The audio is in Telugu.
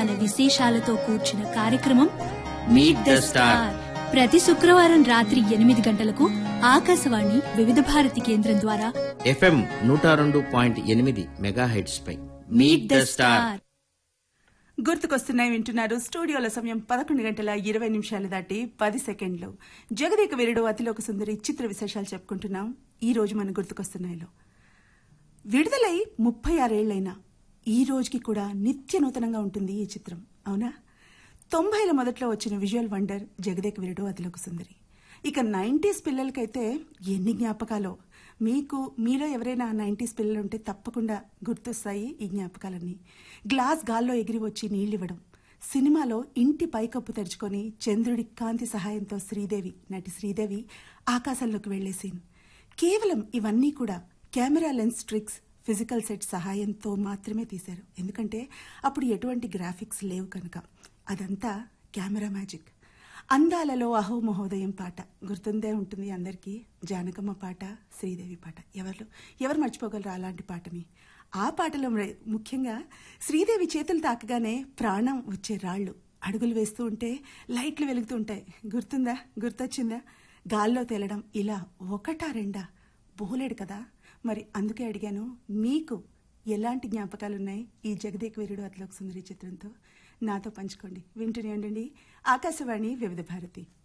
వినోదాల విశేషాలతో కూర్చిన కార్యక్రమం మీట్ ద స్టార్ ప్రతి శుక్రవారం రాత్రి ఎనిమిది గంటలకు ఆకాశవాణి వివిధ భారతి కేంద్రం ద్వారా ఎఫ్ఎం నూట రెండు పాయింట్ ఎనిమిది మెగా హెడ్స్ పై మీట్ ద స్టార్ గుర్తుకొస్తున్నాయి వింటున్నారు స్టూడియోల సమయం పదకొండు గంటల ఇరవై నిమిషాలు దాటి పది సెకండ్లు జగదేక వీరుడు అతిలోక సుందరి చిత్ర విశేషాలు చెప్పుకుంటున్నాం ఈ రోజు మన గుర్తుకొస్తున్నాయిలో విడుదలై ముప్పై ఆరేళ్లైనా ఈ రోజుకి కూడా నిత్య నూతనంగా ఉంటుంది ఈ చిత్రం అవునా తొంభైల మొదట్లో వచ్చిన విజువల్ వండర్ జగదేక వీరుడు అతిలోక సుందరి ఇక నైంటీస్ పిల్లలకైతే ఎన్ని జ్ఞాపకాలో మీకు మీలో ఎవరైనా నైంటీస్ పిల్లలు ఉంటే తప్పకుండా గుర్తొస్తాయి ఈ జ్ఞాపకాలన్నీ గ్లాస్ గాల్లో ఎగిరి వచ్చి నీళ్ళివ్వడం సినిమాలో ఇంటి పైకప్పు తెరుచుకొని చంద్రుడి కాంతి సహాయంతో శ్రీదేవి నటి శ్రీదేవి ఆకాశంలోకి వెళ్లే సీన్ కేవలం ఇవన్నీ కూడా camera lens tricks physical set సహాయంతో మాత్రమే తీశారు ఎందుకంటే అప్పుడు ఎటువంటి గ్రాఫిక్స్ లేవు కనుక అదంతా కెమెరా మ్యాజిక్ అందాలలో అహో మహోదయం పాట గుర్తుందే ఉంటుంది అందరికీ జానకమ్మ పాట శ్రీదేవి పాట ఎవరు ఎవరు మర్చిపోగలరు అలాంటి పాటని ఆ పాటలో మరి ముఖ్యంగా శ్రీదేవి చేతులు తాకగానే ప్రాణం వచ్చే రాళ్ళు అడుగులు వేస్తూ ఉంటే లైట్లు వెలుగుతూ ఉంటాయి గుర్తుందా గుర్తొచ్చిందా గాల్లో తేలడం ఇలా ఒకటా రెండా బోలేడు కదా మరి అందుకే అడిగాను మీకు ఎలాంటి జ్ఞాపకాలున్నాయి ఈ జగదేక్ వీరుడు అతలోక సుందరి చిత్రంతో నాతో పంచుకోండి వింటూనే ఉండండి ఆకాశవాణి వివిధ భారతి